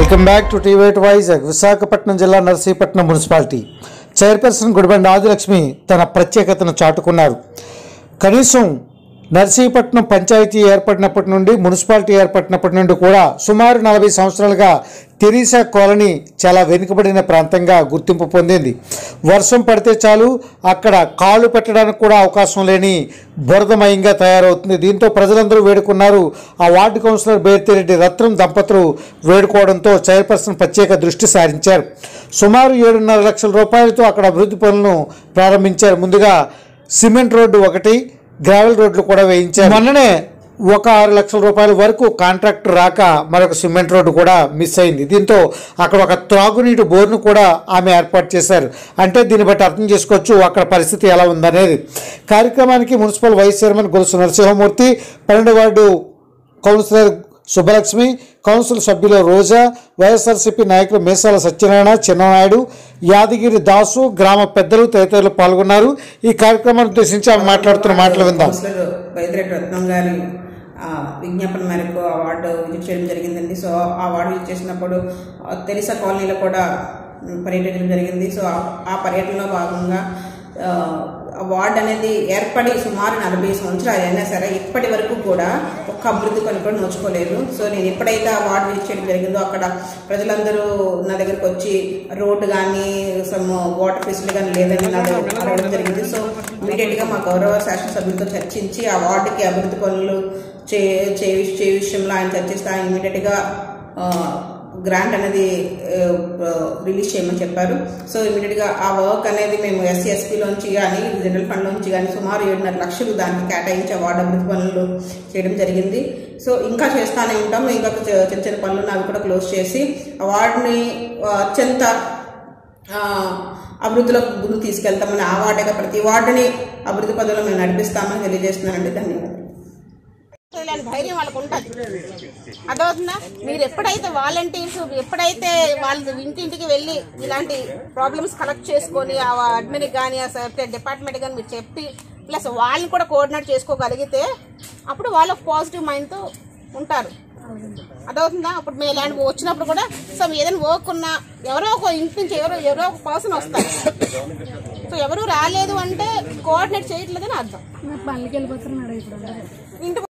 Welcome back to టీవేట్ వైజాగ్ విశాఖపట్నం జిల్లా Narsipatnam municipality chairperson Gudibandi Adilakshmi తన ప్రత్యేకతను చాటుకున్నారు కనీసం నర్సీపట్నం పంచాయతీ ఏర్పడినప్పటి నుండి మున్సిపాలిటీ ఏర్పడినప్పటి నుండి కూడా సుమారు నలభై సంవత్సరాలుగా తెరీసా కాలనీ చాలా వెనుకబడిన ప్రాంతంగా గుర్తింపు పొందింది వర్షం పడితే చాలు అక్కడ కాళ్ళు పెట్టడానికి కూడా అవకాశం లేని బురదమయంగా తయారవుతుంది దీంతో ప్రజలందరూ వేడుకున్నారు ఆ వార్డు కౌన్సిలర్ బేర్తిరెడ్డి రత్నం దంపతులు వేడుకోవడంతో చైర్పర్సన్ ప్రత్యేక దృష్టి సారించారు సుమారు ఏడున్నర లక్షల రూపాయలతో అక్కడ అభివృద్ధి పనులను ప్రారంభించారు ముందుగా సిమెంట్ రోడ్డు ఒకటి గ్రావెల్ రోడ్లు కూడా వేయించారు మొన్ననే ఒక ఆరు లక్షల రూపాయల వరకు కాంట్రాక్ట్ రాక మరొక సిమెంట్ రోడ్డు కూడా మిస్ అయింది దీంతో అక్కడ ఒక త్రాగునీటి బోర్ను కూడా ఆమె ఏర్పాటు చేశారు అంటే దీన్ని బట్టి అర్థం చేసుకోవచ్చు అక్కడ పరిస్థితి ఎలా ఉందనేది కార్యక్రమానికి మున్సిపల్ వైస్ చైర్మన్ గొలుసు నరసింహమూర్తి పన్నెండు వార్డు కౌన్సిలర్ సుబ్బలక్ష్మి కౌన్సిల్ సభ్యులు రోజా వైఎస్ఆర్సీపీ నాయకులు మేసాల సత్యనారాయణ చిన్ననాయుడు యాదగిరి దాసు గ్రామ పెద్దలు తదితరులు పాల్గొన్నారు ఈ కార్యక్రమాన్ని ఉద్దేశించి ఆమె మాట్లాడుతున్న మాటలు విందాం కౌన్సిలర్ వైద్యరెడ్డి రత్నం గారి ఆ, విజ్ఞాపన మేరకు అవార్డు విజిట్ చేయడం జరిగిందండి సో ఆ అవార్డు విజిట్ చేసినప్పుడు ఆ, తెరిసా కాలనీలో కూడా ఉమ్, పర్యటించడం జరిగింది సో ఆ- ఆ పర్యటనలో భాగంగా ఆ, ఆ వార్డ్ అనేది ఏర్పడి సుమారు నలభై సంవత్సరాలు అయినా సరే ఇప్పటి వరకు కూడా ఒక్క అభివృద్ధి పని కూడా నోచుకోలేదు సో నేను ఎప్పుడైతే ఆ వార్డు విజిట్ చేయడం జరిగిందో అక్కడ ప్రజలందరూ నా దగ్గరకు వచ్చి రోడ్డు కానీ సమ్ వాటర్ ఫెసిలిటీ కానీ లేదని నా దగ్గర అడగడం జరిగింది సో ఇమీడియట్ గా మా గౌరవ శాసనసభ్యులతో చర్చించి ఆ వార్డుకి అభివృద్ధి పనులు చే చే చే విషయంలో ఆయన చర్చిస్తే ఆయన ఇమీడియట్ గా ఆ, గ్రాంట్ అనేది ఆ, రిలీజ్ చేయమని చెప్పారు సో ఇమీడియట్ గా ఆ వర్క్ అనేది మేము ఎస్సీ ఎస్పీలోంచి కానీ జనరల్ ఫండ్ నుంచి కానీ సుమారు ఏడున్నర లక్షలు దానికి కేటాయించి ఆ వార్డు అభివృద్ధి పనులు చేయడం జరిగింది సో ఇంకా చేస్తానే ఉంటాం ఇంకా చ- చిన్న చిన్న పనులు అవి కూడా క్లోజ్ చేసి ఆ వార్డుని ఆ, అత్యంత ఆ, అభివృద్ధిలో ముందుకు తీసుకెళ్తామని ఆ వార్డుగా ప్రతి వార్డుని అభివృద్ధి పదంలో మేము నడిపిస్తామని తెలియజేస్తున్నానండి ధన్యవాదాలు ఇలాంటి ధైర్యం వాళ్ళకు ఉంటుంది అదవుతుందా మీరు ఎప్పుడైతే వాలంటీర్స్ ఎప్పుడైతే వాళ్ళు ఇంటింటికి వెళ్ళి ఇలాంటి ప్రాబ్లమ్స్ కలెక్ట్ చేసుకొని ఆ అడ్మిన్ కానీ ఆ డిపార్ట్మెంట్ కానీ మీరు చెప్పి ప్లస్ వాళ్ళని కూడా కోఆర్డినేట్ చేసుకోగలిగితే అప్పుడు వాళ్ళు ఒక పాజిటివ్ మైండ్తో ఉంటారు అదవుతుందా అప్పుడు మేము ఇలాంటి వచ్చినప్పుడు కూడా సో ఏదైనా వర్క్ ఉన్నా ఎవరో ఒక ఇంటి నుంచి ఎవరో ఎవరో ఒక పర్సన్ వస్తారు సో ఎవరు రాలేదు అంటే కోఆర్డినేట్ చేయట్లేదని అర్థం పల్లెకి వెళ్ళిపోతున్నారు ఇప్పుడు అందరూ. ఇంటి